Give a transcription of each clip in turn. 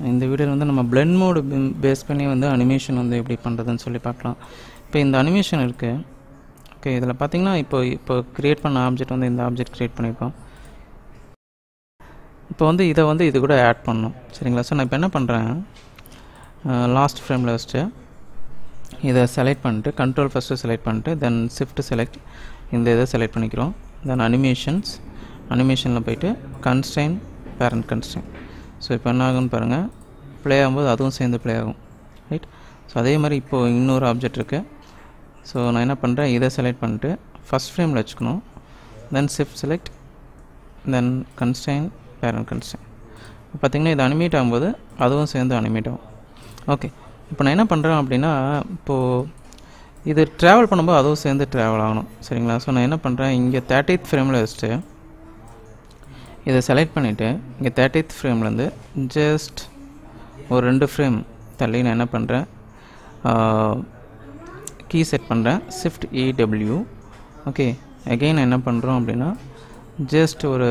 இந்த வீடியோவில் வந்து நம்ம பிளெண்ட் மோடு பேஸ் பண்ணி வந்து அனிமேஷன் வந்து எப்படி பண்ணுறதுன்னு சொல்லி பார்க்கலாம் இப்போ இந்த அனிமேஷன் இருக்குது ஓகே இதில் பார்த்தீங்கன்னா இப்போ இப்போ க்ரியேட் பண்ண ஆப்ஜெக்ட் வந்து இந்த ஆப்ஜெக்ட் க்ரியேட் பண்ணியிருக்கோம் இப்போ வந்து இதை வந்து இது கூட ஆட் பண்ணணும் சரிங்களா ஸோ நான் இப்போ என்ன பண்ணுறேன் லாஸ்ட் ஃப்ரேமில் வச்சுட்டு இதை செலக்ட் பண்ணிட்டு கண்ட்ரோல் ஃபஸ்ட்டு செலக்ட் பண்ணிட்டு தென் ஷிஃப்ட் செலக்ட் இந்த இதை செலக்ட் பண்ணிக்கிறோம் தென் அனிமேஷன்ஸ் அனிமேஷனில் போயிட்டு கன்ஸ்டைன் பேரண்ட் கன்ஸ்டைன் ஸோ இப்போ என்ன ஆகும்னு பாருங்கள் ப்ளே ஆகும்போது அதுவும் சேர்ந்து ப்ளே ஆகும் ரைட் ஸோ அதே மாதிரி இப்போது இன்னொரு ஆப்ஜெக்ட் இருக்குது ஸோ நான் என்ன பண்ணுறேன் இதை செலக்ட் பண்ணிட்டு ஃபஸ்ட் ஃப்ரேமில் வச்சுக்கணும் then shift select then constrain parent constrain பார்த்திங்கன்னா இது அனிமேட் ஆகும்போது அதுவும் சேர்ந்து அனிமேட் ஆகும் ஓகே இப்போ நான் என்ன பண்ணுறேன் அப்படின்னா இப்போது இது ட்ராவல் பண்ணும்போது அதுவும் சேர்ந்து ட்ராவல் ஆகணும் சரிங்களா ஸோ நான் என்ன பண்ணுறேன் இங்கே தேர்ட்டித் ஃப்ரேமில் வச்சுட்டு இதை செலக்ட் பண்ணிவிட்டு இங்கே தேர்ட்டித் ஃப்ரேம்லேருந்து ஜஸ்ட் ஒரு ரெண்டு ஃப்ரேம் தள்ளி நான் என்ன பண்ணுறேன் கீ செட் பண்ணுறேன் ஷிஃப்ட் இடபிள்யூ ஓகே அகெயின் என்ன பண்ணுறோம் அப்படின்னா ஜஸ்ட் ஒரு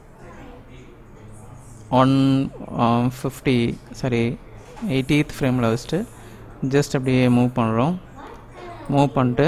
ஒன் ஃபிஃப்டி சாரி எயிட்டீத் ஃப்ரேமில் வச்சுட்டு ஜஸ்ட் அப்படியே மூவ் பண்ணுறோம் மூவ் பண்ணிட்டு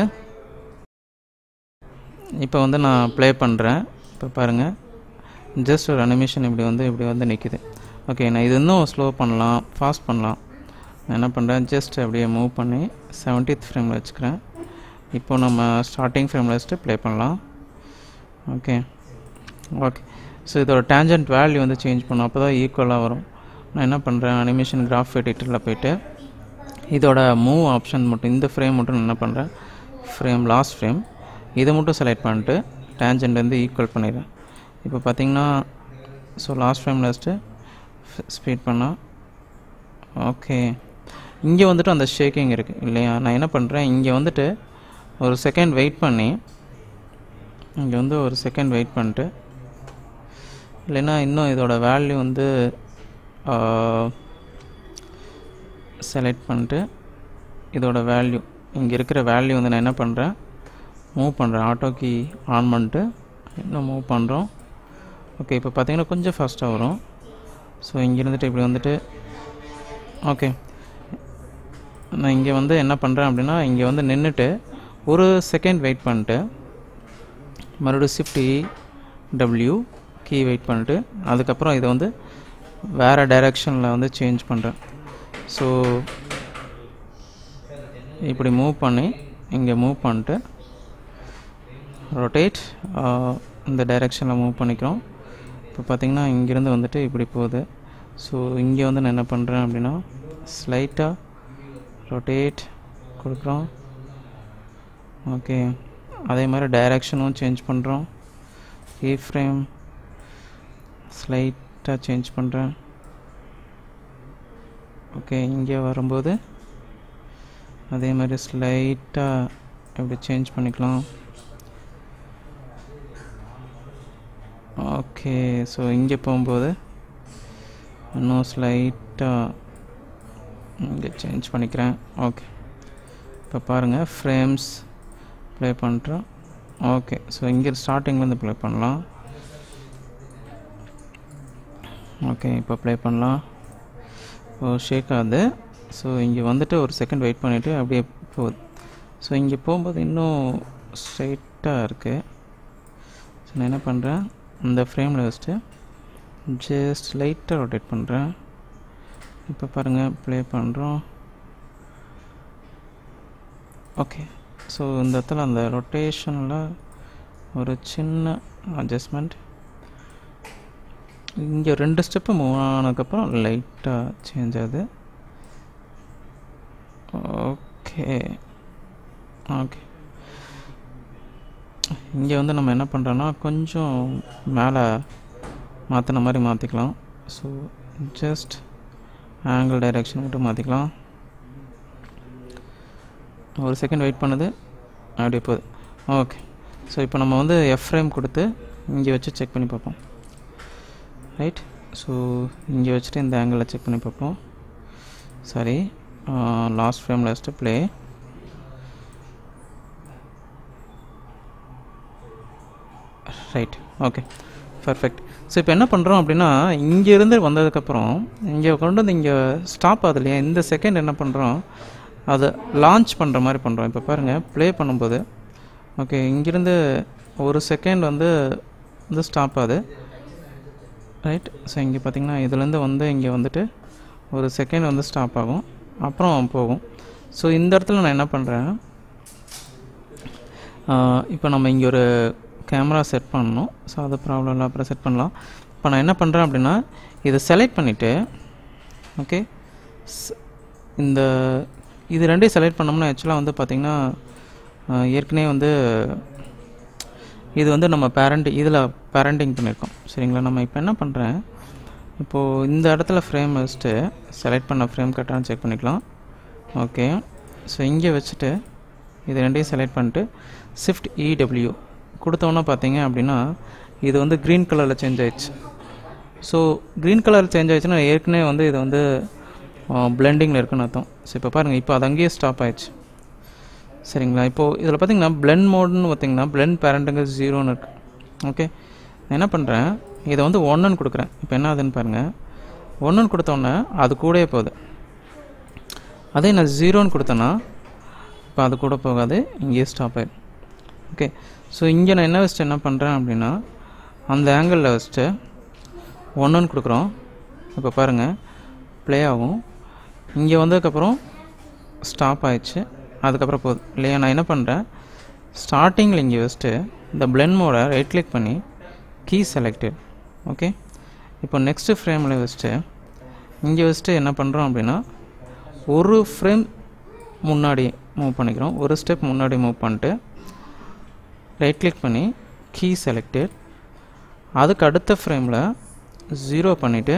இப்போ வந்து நான் ப்ளே பண்ணுறேன் இப்போ பாருங்கள் ஜஸ்ட் ஒரு அனிமேஷன் இப்படி வந்து இப்படி வந்து நிற்கிது ஓகே நான் இது இன்னும் ஸ்லோ பண்ணலாம் ஃபாஸ்ட் பண்ணலாம் நான் என்ன பண்ணுறேன் ஜஸ்ட் அப்படியே மூவ் பண்ணி செவன்டீத் ஃப்ரேமில் வச்சுக்கிறேன் இப்போ நம்ம ஸ்டார்டிங் ஃப்ரேமில் வச்சுட்டு ப்ளே பண்ணலாம் ஓகே ஓகே ஸோ இதோட டேஞ்சன்ட் வேல்யூ வந்து சேஞ்ச் பண்ணும் அப்போ தான் ஈக்குவலாக வரும் நான் என்ன பண்ணுறேன் அனிமேஷன் கிராஃப் எடிட்டரில் போயிட்டு இதோட மூவ் ஆப்ஷன் மட்டும் இந்த ஃப்ரேம் மட்டும் நான் என்ன பண்ணுறேன் ஃப்ரேம் லாஸ்ட் ஃப்ரேம் இதை மட்டும் செலக்ட் பண்ணிட்டு டேஞ்சன்ட் வந்து ஈக்குவல் பண்ணிடுறேன் இப்போ பார்த்தீங்கன்னா ஸோ லாஸ்ட் ஃப்ரேமில் வச்சுட்டு ஸ்பீட் பண்ணால் ஓகே இங்கே வந்துட்டு அந்த ஷேக்கிங் இருக்குது இல்லையா நான் என்ன பண்ணுறேன் இங்கே வந்துட்டு ஒரு செகண்ட் வெயிட் பண்ணி இங்கே வந்து ஒரு செகண்ட் வெயிட் பண்ணிட்டு இல்லைன்னா இன்னும் இதோட வேல்யூ வந்து செலக்ட் பண்ணிட்டு இதோட வேல்யூ இங்கே இருக்கிற வேல்யூ வந்து நான் என்ன பண்ணுறேன் மூவ் பண்ணுறேன் ஆட்டோ கீ ஆன் பண்ணிட்டு இன்னும் மூவ் பண்ணுறோம் ஓகே இப்போ பார்த்தீங்கன்னா கொஞ்சம் ஃபாஸ்ட்டாக வரும் ஸோ இங்கே இருந்துட்டு இப்படி வந்துட்டு ஓகே நான் இங்கே வந்து என்ன பண்ணுறேன் அப்படின்னா இங்கே வந்து நின்றுட்டு ஒரு செகண்ட் வெயிட் பண்ணிட்டு மறுபடியும் shift E W key wait பண்ணிட்டு அதுக்கப்புறம் இதை வந்து வேறு டைரெக்ஷனில் வந்து சேஞ்ச் பண்ணுறேன் ஸோ இப்படி மூவ் பண்ணி இங்கே மூவ் பண்ணிட்டு ரொட்டேட் இந்த டைரெக்ஷனில் மூவ் பண்ணிக்கிறோம் இப்போ பார்த்திங்கன்னா இங்கேருந்து வந்துட்டு இப்படி போகுது ஸோ இங்கே வந்து நான் என்ன பண்ணுறேன் அப்படின்னா ஸ்லைட்டாக ரொட்டேட் கொடுக்குறோம் ஓகே அதே மாதிரி டைரெக்ஷனும் சேஞ்ச் பண்ணுறோம் கீ ஃப்ரேம் ஸ்லைட்டாக சேஞ்ச் பண்ணுறேன் ஓகே இங்கே வரும்போது அதே மாதிரி ஸ்லைட்டாக எப்படி சேஞ்ச் பண்ணிக்கலாம் ஓகே ஸோ இங்கே போகும்போது இன்னும் ஸ்லைட்டாக இங்கே சேஞ்ச் பண்ணிக்கிறேன் ஓகே இப்போ பாருங்கள் ஃப்ரேம்ஸ் ப்ளே பண்ணுறோம் ஓகே ஸோ இங்கே ஸ்டார்டிங்லேருந்து ப்ளே பண்ணலாம் ஓகே இப்போ ப்ளே பண்ணலாம் இப்போ ஷேக் ஆகுது ஸோ இங்கே வந்துட்டு ஒரு செகண்ட் வெயிட் பண்ணிவிட்டு அப்படியே போகுது ஸோ இங்கே போகும்போது இன்னும் ஸ்ட்ரைட்டாக இருக்குது ஸோ நான் என்ன பண்ணுறேன் இந்த ஃப்ரேமில் வச்சுட்டு ஜஸ்ட் லைட்டாக ரொட்டேட் பண்ணுறேன் இப்போ பாருங்கள் ப்ளே பண்ணுறோம் ஓகே ஸோ இந்த இடத்துல அந்த ரொட்டேஷனில் ஒரு சின்ன அட்ஜஸ்ட்மெண்ட் இங்கே ரெண்டு ஸ்டெப்பு மூவ் ஆனதுக்கப்புறம் லைட்டாக சேஞ்ச் ஆகுது ஓகே ஓகே இங்கே வந்து நம்ம என்ன பண்ணுறோன்னா கொஞ்சம் மேலே மாற்றின மாதிரி மாற்றிக்கலாம் ஸோ ஜஸ்ட் ஆங்கிள் டைரெக்ஷன் மட்டும் மாற்றிக்கலாம் ஒரு செகண்ட் வெயிட் பண்ணுது அப்படியே போகுது ஓகே ஸோ இப்போ நம்ம வந்து எஃப் ஃப்ரேம் கொடுத்து இங்கே வச்சு செக் பண்ணி பார்ப்போம் ரைட் ஸோ இங்கே வச்சுட்டு இந்த ஆங்கிளில் செக் பண்ணி பார்ப்போம் சாரி லாஸ்ட் ஃப்ரேமில் வச்சுட்டு play right okay perfect so இப்போ என்ன பண்ணுறோம் அப்படின்னா இங்கேருந்து வந்ததுக்கப்புறம் இங்கே கொண்டு வந்து இங்கே ஸ்டாப் ஆகுது இல்லையா இந்த செகண்ட் என்ன பண்ணுறோம் அதை லான்ச் பண்ணுற மாதிரி பண்ணுறோம் இப்போ பாருங்கள் ப்ளே பண்ணும்போது ஓகே இங்கேருந்து ஒரு செகண்ட் வந்து வந்து ஸ்டாப் ஆகுது ரைட் ஸோ இங்கே பார்த்தீங்கன்னா இதுலேருந்து வந்து இங்கே வந்துட்டு ஒரு செகண்ட் வந்து ஸ்டாப் ஆகும் அப்புறம் போகும் ஸோ இந்த இடத்துல நான் என்ன பண்ணுறேன் இப்போ நம்ம இங்கே ஒரு கேமரா செட் பண்ணணும் ஸோ அது ப்ராப்ளம் இல்லை அப்புறம் செட் பண்ணலாம் இப்போ நான் என்ன பண்ணுறேன் அப்படின்னா இதை செலக்ட் பண்ணிவிட்டு ஓகே இந்த இது ரெண்டையும் செலக்ட் பண்ணோம்னா ஆக்சுவலாக வந்து பார்த்திங்கன்னா ஏற்கனவே வந்து இது வந்து நம்ம பேரண்ட் இதில் பேரண்டிங் பண்ணியிருக்கோம் சரிங்களா நம்ம இப்போ என்ன பண்ணுறேன் இப்போது இந்த இடத்துல ஃப்ரேம் வச்சுட்டு செலக்ட் பண்ண ஃப்ரேம் கரெக்டாக செக் பண்ணிக்கலாம் ஓகே ஸோ இங்கே வச்சுட்டு இது ரெண்டையும் செலக்ட் பண்ணிட்டு ஷிஃப்ட் இடபிள்யூ கொடுத்தோன்னே பார்த்தீங்க அப்படின்னா இது வந்து க்ரீன் கலரில் சேஞ்ச் ஆயிடுச்சு ஸோ க்ரீன் கலர் சேஞ்ச் ஆயிடுச்சுன்னா ஏற்கனவே வந்து இது வந்து பிளெண்டிங்கில் இருக்குன்னு அர்த்தம் ஸோ இப்போ பாருங்கள் இப்போ அது அங்கேயே ஸ்டாப் ஆயிடுச்சு சரிங்களா இப்போது இதில் பார்த்தீங்கன்னா பிளெண்ட் மோடுன்னு பார்த்தீங்கன்னா பிளெண்ட் பேரண்ட்டுங்க ஜீரோன்னு இருக்குது ஓகே நான் என்ன பண்ணுறேன் இதை வந்து ஒன்றுன்னு கொடுக்குறேன் இப்போ என்ன ஆகுதுன்னு பாருங்கள் ஒன்றுன்னு கொடுத்தோன்னே அது கூடயே போகுது அதே நான் ஜீரோன்னு கொடுத்தேன்னா இப்போ அது கூட போகாது இங்கேயே ஸ்டாப் ஆயிடும் ஓகே ஸோ இங்கே நான் என்ன வச்சுட்டு என்ன பண்ணுறேன் அப்படின்னா அந்த ஆங்கிளில் வச்சுட்டு ஒன்றுன்னு கொடுக்குறோம் இப்போ பாருங்கள் ப்ளே ஆகும் இங்கே வந்ததுக்கப்புறம் ஸ்டாப் ஆயிடுச்சு அதுக்கப்புறம் போகுது இல்லையா நான் என்ன பண்ணுறேன் ஸ்டார்டிங்கில் இங்கே வச்சுட்டு இந்த பிளெண்ட் மோடை ரைட் கிளிக் பண்ணி கீ செலக்டட் ஓகே இப்போ நெக்ஸ்ட்டு ஃப்ரேமில் வச்சுட்டு இங்கே வச்சுட்டு என்ன பண்ணுறோம் அப்படின்னா ஒரு ஃப்ரேம் முன்னாடி மூவ் பண்ணிக்கிறோம் ஒரு ஸ்டெப் முன்னாடி மூவ் பண்ணிட்டு ரைட் கிளிக் பண்ணி கீ செலக்டட் அதுக்கு அடுத்த ஃப்ரேமில் ஜீரோ பண்ணிவிட்டு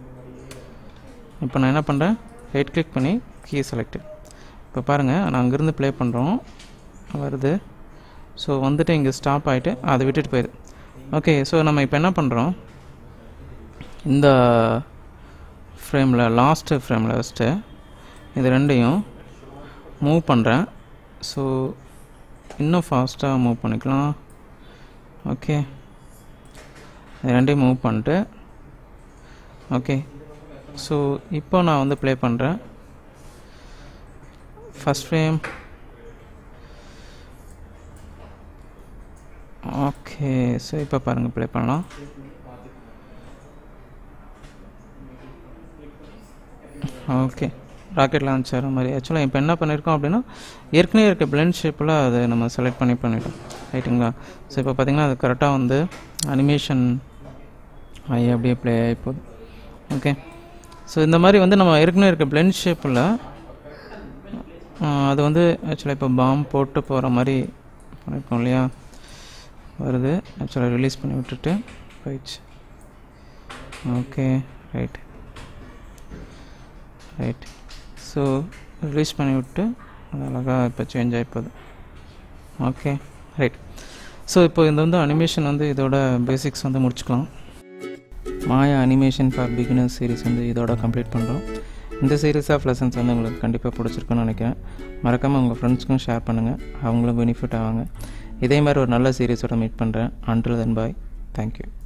இப்போ நான் என்ன பண்ணுறேன் ரைட் கிளிக் பண்ணி கீ செலக்டட் இப்போ பாருங்கள் நான் அங்கேருந்து ப்ளே பண்ணுறோம் வருது ஸோ வந்துட்டு இங்கே ஸ்டாப் ஆகிட்டு அதை விட்டுட்டு போயிடுது ஓகே ஸோ நம்ம இப்போ என்ன பண்ணுறோம் இந்த ஃப்ரேமில் லாஸ்ட்டு ஃப்ரேமில் வச்சுட்டு இது ரெண்டையும் மூவ் பண்ணுறேன் ஸோ இன்னும் ஃபாஸ்ட்டாக மூவ் பண்ணிக்கலாம் ஓகே இது ரெண்டையும் மூவ் பண்ணிட்டு ஓகே ஸோ இப்போ நான் வந்து ப்ளே பண்ணுறேன் ஃபஸ்ட் ஃப்ரேம் ஓகே ஸோ இப்போ பாருங்கள் ப்ளே பண்ணலாம் ஓகே ராக்கெட் லான்ச்சர் மாதிரி ஆக்சுவலாக இப்போ என்ன பண்ணியிருக்கோம் அப்படின்னா ஏற்கனவே இருக்க பிளெண்ட் ஷேப்பில் அதை நம்ம செலக்ட் பண்ணி பண்ணிட்டோம் ரைட்டுங்களா ஸோ இப்போ பார்த்திங்கன்னா அது கரெக்டாக வந்து அனிமேஷன் ஆகி அப்படியே ப்ளே ஆகி போகுது ஓகே ஸோ இந்த மாதிரி வந்து நம்ம ஏற்கனவே இருக்க பிளெண்ட் ஷேப்பில் அது வந்து ஆக்சுவலாக இப்போ பாம் போட்டு போகிற மாதிரி பண்ணியிருக்கோம் இல்லையா வருது ஆக்சுவலாக ரிலீஸ் பண்ணி விட்டுட்டு போயிடுச்சு okay right right so release பண்ணி விட்டு அது அழகாக இப்போ சேஞ்ச் ஆகிப்போகுது ஓகே ரைட் ஸோ இப்போ இந்த வந்து அனிமேஷன் வந்து இதோட பேசிக்ஸ் வந்து முடிச்சுக்கலாம் Maya animation for beginners series வந்து இதோட கம்ப்ளீட் பண்ணுறோம் இந்த சீரீஸ் ஆஃப் லெசன்ஸ் வந்து உங்களுக்கு கண்டிப்பாக பிடிச்சிருக்குன்னு நினைக்கிறேன் மறக்காமல் உங்கள் ஃப்ரெண்ட்ஸ்க்கும் ஷேர் பண்ணுங்கள் அவங்களும் பெனிஃபிட் ஆவாங்க இதே மாதிரி ஒரு நல்ல சீரீஸோட மீட் பண்ணுறேன் அன்டில் தென் பாய் தேங்க்யூ